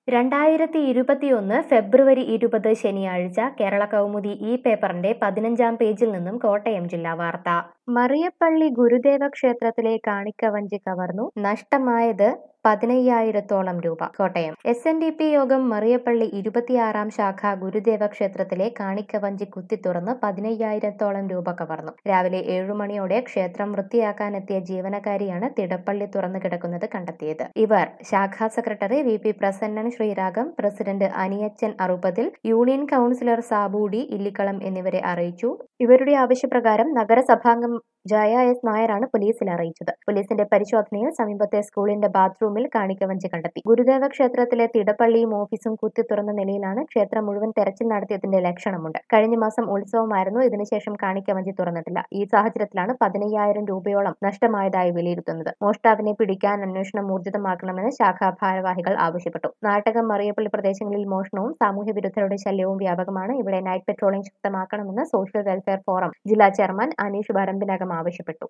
രണ്ടായിരത്തി ഇരുപത്തിയൊന്ന് ഫെബ്രുവരി ഇരുപത് ശനിയാഴ്ച കേരള കൗമുദി ഈ പേപ്പറിന്റെ പതിനഞ്ചാം പേജിൽ നിന്നും കോട്ടയം ജില്ലാ വാർത്ത മറിയപ്പള്ളി ഗുരുദേവ ക്ഷേത്രത്തിലെ കാണിക്കവഞ്ചി കവർന്നു നഷ്ടമായത് പതിനയ്യായിരത്തോളം രൂപ Kottayam S N D P Yogam Mariyappally ഇരുപത്തിയാറാം ശാഖ ഗുരുദേവ ക്ഷേത്രത്തിലെ കാണിക്കവഞ്ചി കുത്തിത്തുറന്ന് പതിനയ്യായിരത്തോളം രൂപ കവർന്നു രാവിലെ ഏഴു മണിയോടെ ക്ഷേത്രം വൃത്തിയാക്കാനെത്തിയ ജീവനക്കാരിയാണ് തിടപ്പള്ളി തുറന്നു കിടക്കുന്നത് കണ്ടെത്തിയത് ഇവർ ശാഖാ secretary V P Prasannan Sreeragam president Aniyachan അറുപതിൽ യൂണിയൻ കൗൺസിലർ സാബൂഡി ഇല്ലിക്കളം എന്നിവരെ അറിയിച്ചു ഇവരുടെ ആവശ്യപ്രകാരം നഗരസഭാംഗം ജയ എസ് നായരാണ് പോലീസിൽ അറിയിച്ചത് പോലീസിന്റെ പരിശോധനയിൽ സമീപത്തെ സ്കൂളിന്റെ ബാത്റൂമിൽ കാണിക്കവഞ്ചി കണ്ടെത്തി ഗുരുദേവ ക്ഷേത്രത്തിലെ തിടപ്പള്ളിയും ഓഫീസും കുത്തി തുറന്ന നിലയിലാണ് ക്ഷേത്രം മുഴുവൻ തെരച്ചിൽ നടത്തിയതിന്റെ ലക്ഷണമുണ്ട് കഴിഞ്ഞ മാസം ഉത്സവമായിരുന്നു ഇതിനുശേഷം കാണിക്കവഞ്ചി തുറന്നിട്ടില്ല ഈ സാഹചര്യത്തിലാണ് പതിനയ്യായിരം രൂപയോളം നഷ്ടമായതായി വിലയിരുത്തുന്നത് മോഷ്ടാവിനെ പിടിക്കാൻ അന്വേഷണം ഊർജിതമാക്കണമെന്ന് ശാഖാ ഭാരവാഹികൾ ആവശ്യപ്പെട്ടു നാട്ടകം മറിയപ്പള്ളി പ്രദേശങ്ങളിൽ മോഷണവും സാമൂഹ്യ വിരുദ്ധരുടെ ശല്യവും വ്യാപകമാണ് ഇവിടെ നൈറ്റ് പെട്രോളിംഗ് ശക്തമാക്കണമെന്ന് സോഷ്യൽ വെൽഫെയർ ഫോറം ജില്ലാ ചെയർമാൻ അനീഷ് വരമ്പിനകം ആവശ്യപ്പെട്ടു